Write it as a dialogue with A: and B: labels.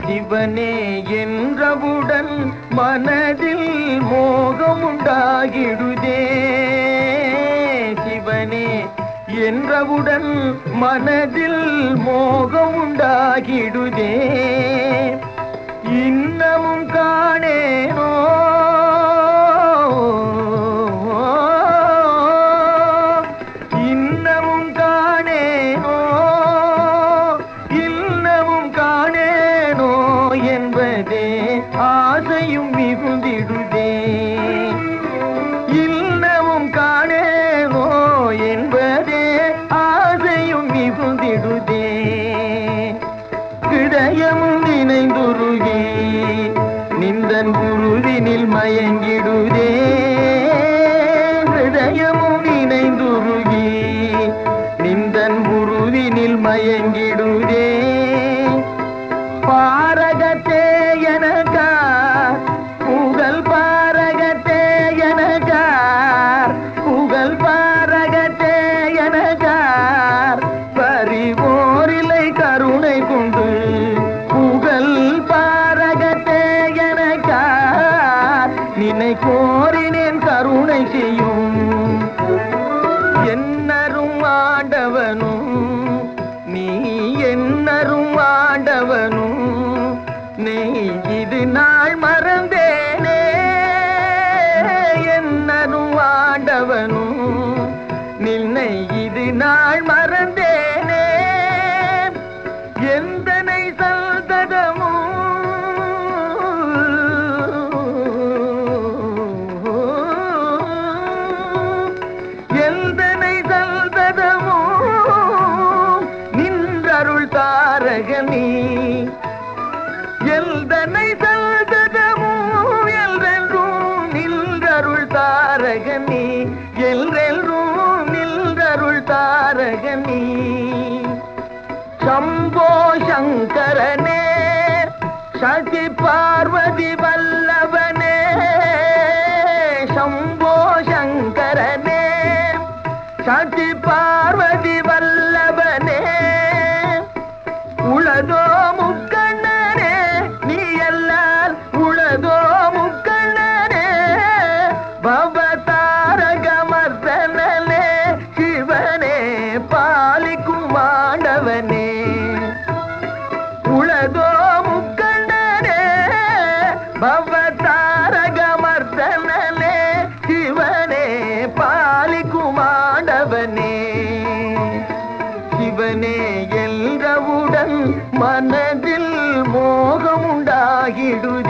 A: சிவனே என்றவுடன் மனதில் மோகம் உண்டாகிடுதே சிவனே என்றவுடன் மனதில் மோகம் உண்டாகிடுதே இன்னமும் காணேனோ இன்னமும் காணேனோ இன்னமும் காணேனோ என்பதே ஆசையும் மிகுந்திடுதே இன்னமும் காணேனோ என்பதே ஆசையும் மிகுந்திடுதே ஹிருதயமும் நினைந்துருகி நிந்தன் குருவினில் மயங்கிடுதே ஹிருதயமும் நினைந்துருகி நிந்தன் குருவினில் மயங்கிடுதே பாரகத்தே எனக்கார் புகழ் பாரகத்தே எனக்கார் புகழ் பாரகத்தே எனக்கார் பறிவோரிலை கருணை கொண்டு புகழ் பாரகத்தே எனக்கார் நினை கோரினேன் கருணை செய்யும் என்னரும் ஆண்டவனும் நீ என்னரும் ஆண்டவனும் நீ இது நாள் மறந்தேனே என்னரும் ஆண்டவனும் நின்னை இது நாள் மறந்தேனே எந்தனை சல்ததமும் எந்தனை சல்ததமோ நின்றருள் தாரகனி எல்தனை சல்ததமோ எல்ரென்றும் நின்றருள் தாரகனி எல்ரென்றும் நின்றருள் தாரகனி சம்போ சங்கரனே சதி பார்வதி வல்லவனே சம்போ சங்கரனே சதி பார்வதி வல்லவனே உளதோ முக்கண்ணனே நீ எல்லால் உளதோ முக்கண்ணனே பவதாரகமர்தனே சிவனே பாலிக்கும் ஆண்டவனே உளதோ முக்கண்ணனே பவதாரகமர்தனே சிவனே பாலிக்கும் ஆண்டவனே சிவனே என்றவுடன் மனதில் மோகம் உண்டாகிடுதே